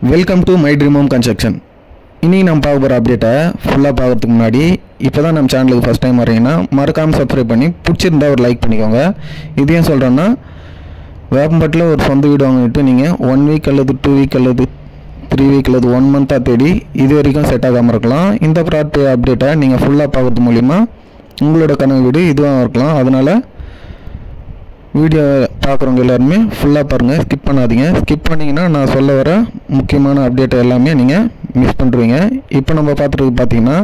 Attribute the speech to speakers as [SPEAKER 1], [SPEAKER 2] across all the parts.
[SPEAKER 1] welcome to my dream home construction இன்றைக்கி நம்ம பார்க்க போகிற அப்டேட்டை ஃபுல்லாக பார்க்கறதுக்கு முன்னாடி இப்போ தான் நம்ம சேனலுக்கு ஃபஸ்ட் டைம் வரீங்கன்னா மறக்காமல் சப்ஸ்கிரைப் பண்ணி பிடிச்சிருந்தா ஒரு லைக் பண்ணிக்கோங்க இது ஏன் சொல்கிறேன்னா வேப்பம்பட்டில் ஒரு சொந்த வீடு வாங்கிட்டு நீங்கள் ஒன் வீக் அல்லது டூ வீக் அல்லது த்ரீ வீக் அல்லது ஒன் மந்த்தாக தேடி இது வரைக்கும் செட் ஆகாமல் இருக்கலாம் இந்த ப்ராடக்ட் அப்டேட்டை நீங்கள் ஃபுல்லாக பார்க்கறது மூலிமா உங்களோட கனவு வீடு இதுவாக இருக்கலாம் அதனால் வீடியோ பார்க்குறவங்க எல்லாருமே ஃபுல்லாக பாருங்கள் ஸ்கிப் பண்ணாதீங்க ஸ்கிப் பண்ணிங்கன்னா நான் சொல்ல வர முக்கியமான அப்டேட் எல்லாமே நீங்கள் மிஸ் பண்ணுறீங்க இப்போ நம்ம பார்த்துட்டு பார்த்தீங்கன்னா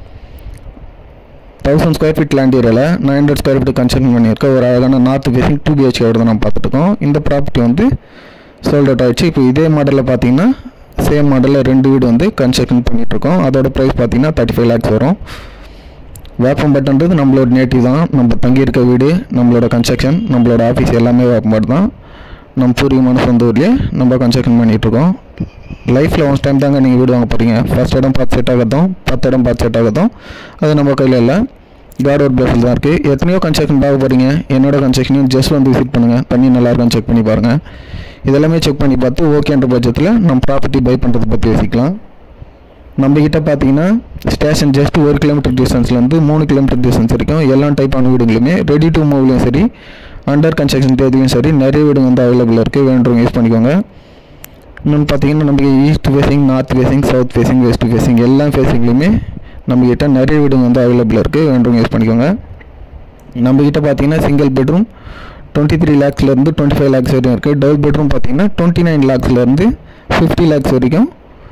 [SPEAKER 1] தௌசண்ட் ஸ்கொயர் ஃபீட் லேண்ட் ஏரியாவில் nine hundred square feet construction பண்ணியிருக்க ஒரு அழகான நார்த் ஃபேசிங் டூ பிஹெச்கே தான் நம்ம பார்த்துட்டுருக்கோம் இந்த ப்ராப்பர்ட்டி வந்து சோல்ட் அவுட் ஆயிடுச்சு இப்போ இதே மாடலில் பார்த்தீங்கன்னா சேம் மாடலில் ரெண்டு வீடு வந்து கன்ஸ்ட்ரக்ஷன் பண்ணிகிட்ருக்கோம் அதோட ப்ரைஸ் பார்த்தீங்கன்னா தேர்ட்டி ஃபைவ் லேக்ஸ் வரும் வேப்பம்பட்டுன்றது நம்மளோட நேட்டிவ் தான் நம்ம தங்கியிருக்க வீடு நம்மளோட கன்ஸ்ட்ரக்ஷன் நம்மளோட ஆஃபீஸ் எல்லாமே வேப்பம்பட்டு தான் நம்ம பூர்வீகமான சொந்த ஊர்லேயே நம்ம கன்ஸ்ட்ரக்ஷன் பண்ணிகிட்ருக்கோம் லைஃப்பில் ஒன்ஸ் டைம் தாங்க நீங்கள் வீடு வாங்க போகிறீங்க ஃபஸ்ட் இடம் பார்த்து செட் ஆகட்டும் பத்து இடம் பார்த்து செட் ஆகட்டும் அது நம்ம கையில் இல்லை காட் ஒரு பிளஸில் தான் இருக்குது எத்தனையோ கன்ஸ்ட்ரக்ஷன் பார்க்க போகிறீங்க என்னோட கன்ஸ்ட்ரக்ஷனையும் ஜஸ்ட் வந்து விசிட் பண்ணுங்கள் தண்ணி நல்லா இருக்கான்னு செக் பண்ணி பாருங்கள் இதெல்லாமே செக் பண்ணி பார்த்து ஓகேன்ற பட்சத்தில் நம்ம ப்ராப்பர்ட்டி பை பண்ணுறதை பற்றி யோசிக்கலாம் நம்மக்கிட்ட பார்த்தீங்கன்னா ஸ்டேஷன் ஜஸ்ட் ஒரு கிலோமீட்டர் டிஸ்டன்ஸ்லேருந்து மூணு கிலோமீட்டர் டிஸ்டன்ஸ் வரைக்கும் எல்லா டைப்பான வீடுங்களுமே ரெடி டு மூவ்லையும் சரி அண்டர் கன்ஸ்ட்ரக்ஷன் தேதியும் சரி நிறைய வீடுங்க வந்து அவைலபிள் இருக்குது வேண்டுறவங்க யூஸ் பண்ணிக்கோங்க இன்னொன்று பார்த்தீங்கன்னா நமக்கு east facing north facing south facing west facing எல்லா ஃபேஸிங்லேயுமே நம்மக்கிட்ட நிறைய வீடுங்க வந்து அவைலபிள் இருக்குது வேண்டுறவங்க யூஸ் பண்ணிக்கோங்க நம்மக்கிட்ட பார்த்தீங்கன்னா சிங்கிள் பெட்ரூம் டுவெண்ட்டி த்ரீ லேக்ஸ்லேருந்து டுவெண்ட்டி ஃபைவ் லேக்ஸ் வரைக்கும் இருக்குது டபுள் பெட்ரூம் பார்த்தீங்கன்னா டுவெண்ட்டி நைன் லேக்ஸ்லேருந்து ஃபிஃப்டி லேக்ஸ் வரைக்கும்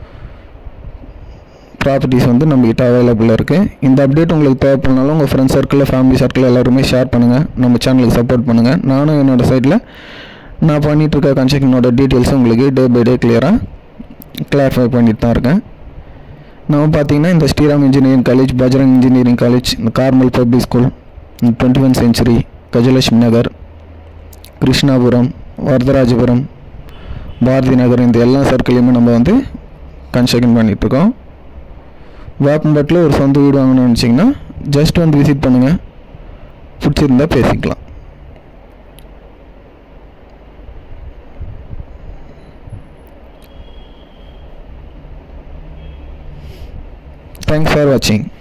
[SPEAKER 1] ப்ராப்பர்ட்டிஸ் வந்து நம்மக்கிட்ட அவைலபிளாக இருக்குது இந்த அப்டேட் உங்களுக்கு தேவைப்படனாலும் உங்கள் ஃப்ரெண்ட்ஸ் சர்க்கிளில் ஃபேமிலி சர்க்கிள் எல்லாருமே ஷேர் பண்ணுங்கள் நம்ம சேனலுக்கு சப்போர்ட் பண்ணுங்கள் நானும் என்னோடய சைடில் நான் பண்ணிகிட்ருக்க கன்ஸ்ட்ரக்ஷனோட டீட்டெயில்ஸும் உங்களுக்கு டே பை டே கிளியராக கிளாரிஃபை பண்ணிட்டு தான் இருக்கேன் நம்ம பார்த்தீங்கன்னா இந்த Sriram engineering college Bajrang engineering college இந்த Carmel public school twenty one century Gajalakshmi Nagar Krishnapuram Varadarajapuram Bharathi Nagar இந்த எல்லா சர்க்கிளையுமே நம்ம வந்து கன்ஸ்ட்ரக்ஷன் பண்ணிகிட்ருக்கோம் வேப்பம்பட்டில் ஒரு சொந்த வீடு வாங்கணும்னு நினச்சிங்கன்னா ஜஸ்ட் வந்து விசிட் பண்ணுங்கள் பிடிச்சிருந்தா பேசிக்கலாம் தேங்க்ஸ் ஃபார் வாட்சிங்